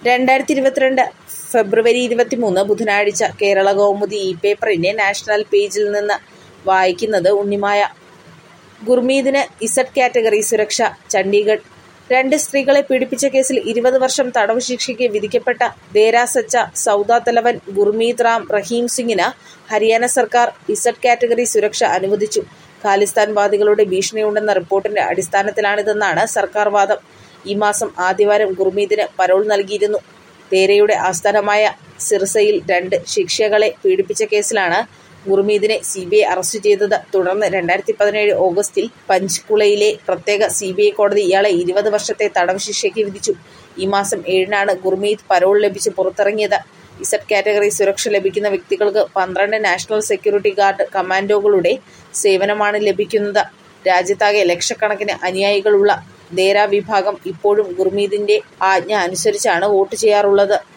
രണ്ടായിരത്തി ഇരുപത്തിരണ്ട് ഫെബ്രുവരി ഇരുപത്തിമൂന്ന് ബുധനാഴ്ച കേരള കൗമുദി ഇ പേപ്പറിന്റെ നാഷണൽ പേജിൽ നിന്ന് വായിക്കുന്നത് ഉണ്ണിമായ ഗുർമീതിന് ഇസഡ് കാറ്റഗറി സുരക്ഷ ചണ്ഡീഗഡ് രണ്ട് സ്ത്രീകളെ പീഡിപ്പിച്ച കേസിൽ ഇരുപത് വർഷം തടവ് ശിക്ഷയ്ക്ക് വിധിക്കപ്പെട്ട ദേര സച്ച സൗദ തലവൻ ഗുർമീത് റാം റഹീം സിംഗിന് ഹരിയാന സർക്കാർ ഇസഡ് കാറ്റഗറി സുരക്ഷ അനുവദിച്ചു ഖാലിസ്ഥാൻവാദികളുടെ ഭീഷണിയുണ്ടെന്ന റിപ്പോർട്ടിന്റെ അടിസ്ഥാനത്തിലാണിതെന്നാണ് സർക്കാർ വാദം ഈ മാസം ആദ്യവാരം ഗുർമീതിന് പരോൾ നൽകിയിരുന്നു ദേരയുടെ ആസ്ഥാനമായ സിർസയിൽ രണ്ട് ശിക്ഷകളെ പീഡിപ്പിച്ച കേസിലാണ് ഗുർമീതിനെ സി ബി ഐ അറസ്റ്റ് ചെയ്തത് തുടർന്ന് രണ്ടായിരത്തി പതിനേഴ് ഓഗസ്റ്റിൽ പഞ്ച്കുളയിലെ പ്രത്യേക സി ബി ഐ കോടതി ഇയാളെ ഇരുപത് വർഷത്തെ തടവ് ശിക്ഷയ്ക്ക് വിധിച്ചു ഈ മാസം ഏഴിനാണ് ഗുർമീത് പരോൾ ലഭിച്ച് പുറത്തിറങ്ങിയത് ഇസഡ് കാറ്റഗറി സുരക്ഷ ലഭിക്കുന്ന വ്യക്തികൾക്ക് പന്ത്രണ്ട് നാഷണൽ സെക്യൂരിറ്റി ഗാർഡ് കമാൻഡോകളുടെ സേവനമാണ് ലഭിക്കുന്നത് രാജ്യത്താകെ ലക്ഷക്കണക്കിന് അനുയായികളുള്ള ദേര വിഭാഗം ഇപ്പോഴും ഗുർമീതിന്റെ ആജ്ഞ അനുസരിച്ചാണ് വോട്ട് ചെയ്യാറുള്ളത്